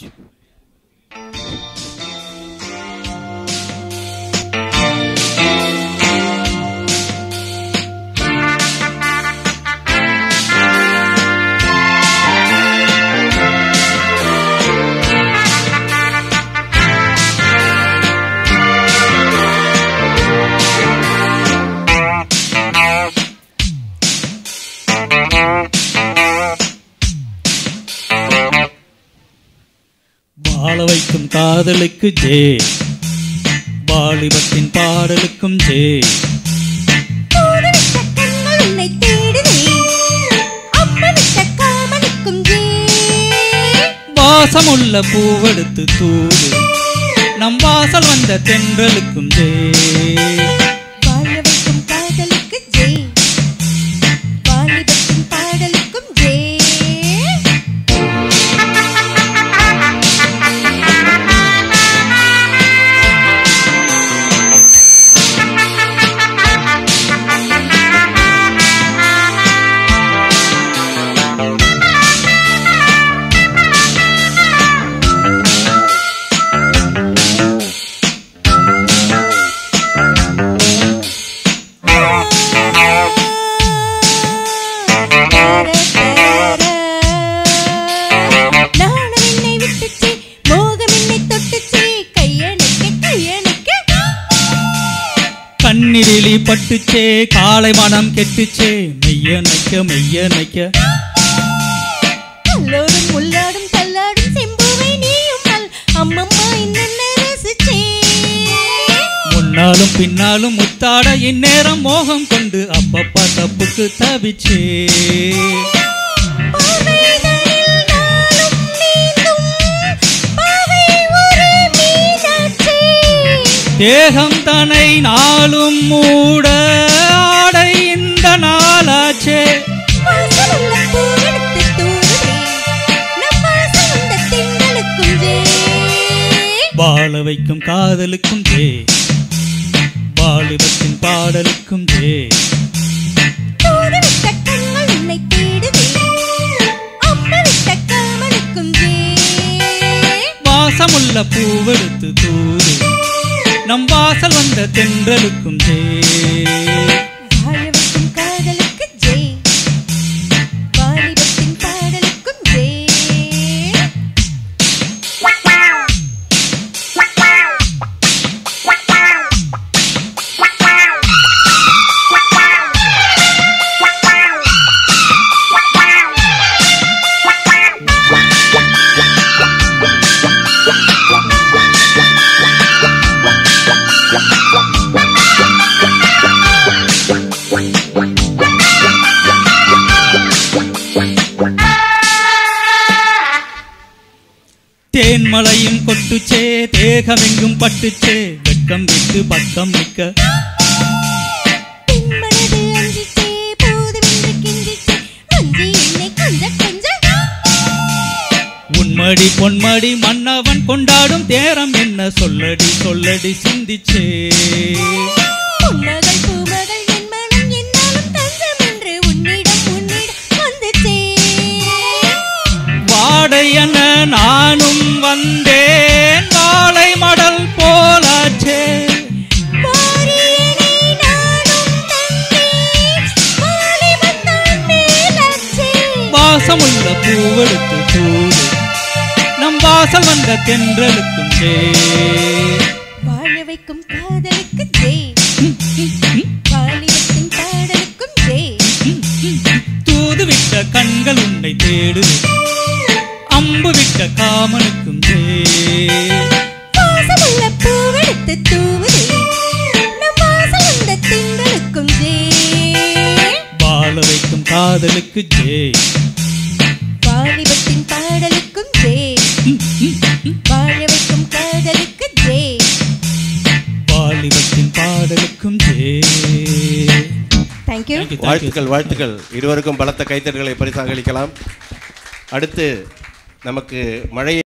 Much வாழ வைக்கும் காதலுக்கு ஜே வாலிபத்தின் பாடலுக்கும் ஜே கூடுவிட்ட கண்கள் உன்னை தேடுதே அம்மனிட்ட காமனுக்கும் ஜே வாசமுள்ள பூவெடுத்து தூது நம் வாசல் வந்த தென்றலுக்கும் ஜே வாழ வைக்கும் காதலுக்கு ஜே வாலிபத்தின் பாடலுக்கும் ஜே நாணம் என்னை விட்டுச்சு மோகம் என்னை தொட்டுச்சு கையணைக்க கையணைக்க கண்ணிரிலி பட்டுச்சே காலை மனம் கெட்டுச்சே மெய்யனைக்க மெய்யனைக்க கல்லோடும் முள்ளாடும் தள்ளாடும் செம்புவை நீயும் நல் அம்மம்மா என்னென்ன ரசிச்சே முன்னாலும் பின்னாலும் முத்தாட இந்நேரம் மோகம் கொண்டு அப்பப்பா தப்புக்கு தவிச்சே பாவைதனில் நாளும் நீந்தும் பாவை ஒரு மீனாட்சி தேகம் தனை நாளும் மூட ஆடை இந்த நாளாச்சே வாசலுள்ள பூவெடுத்து தூவுதே நம் வாசல் வந்த திங்களுக்கும் ஜே வாழ வைக்கும் காதலுக்கும் ஜே வாலிபத்தின் பாடலுக்கும் ஜே தூதுவிட்ட கண்கள் உன்னை தேடுதே அம்மனிட்ட காமனுக்கும் ஜே வாசமுள்ள பூவெடுத்து தூது நம் வாசல் வந்த தென்றலுக்கும் ஜே வாழ வைக்கும் காதலுக்கு ஜே வாலிபத்தின் பாடலுக்கும் ஜே தேன்மலையும் கொட்டுச்சே தேகமெங்கும் பட்டுச்சே வெட்கம் விட்டு பக்கம் நிற்க பின்மனது அஞ்சிச்சே போதுமென்று கெஞ்சிச்சே மஞ்சி என்னை கொஞ்ச கொஞ்ச உன்மடி பொன்மடி மன்னவன் கொண்டாடும் தேரம் என்ன சொல்லடி சொல்லடி சிந்திச்சே பொன்னகள் பூமகள் என் மனம் என்னாலும் தஞ்சம் என்று உன்னிடம் உன்னிடம் வந்துச்சே வாடையன நானும் வந்தேன் வாழை மடல் போலாச்சே வாரியனை நானும் தந்தேன் வாலிபன் தான் மேலாச்சே வாசமுள்ள பூவெடுத்து தூது நம் வாசல் வந்த தென்றலுக்கும் ஜே வாழ வைக்கும் காதலுக்கு ஜே வாலிபத்தின் பாடலுக்கும் ஜே தூது விட்ட கண்கள் உன்னை தேடுது அம்பு விட்ட காமனுக்கும் ஜே வாசமுள்ள பூவெடுத்து தூவுதே நம் வாசல் வந்த திங்களுக்கும் ஜே வாழ வைக்கும் காதலுக்கு ஜே வாலிபத்தின் பாடலுக்கும் ஜே வாழ வைக்கும் காதலுக்கு ஜே வாலிபத்தின் பாடலுக்கும் ஜே thank you Thank you, thank you. வாழ்த்துக்கள் வாழ்த்துக்கள் இருவருக்கும் பலத்த கைத்தட்டுகளை பரிசாக அளிக்கலாம் அடுத்து நமக்கு மழை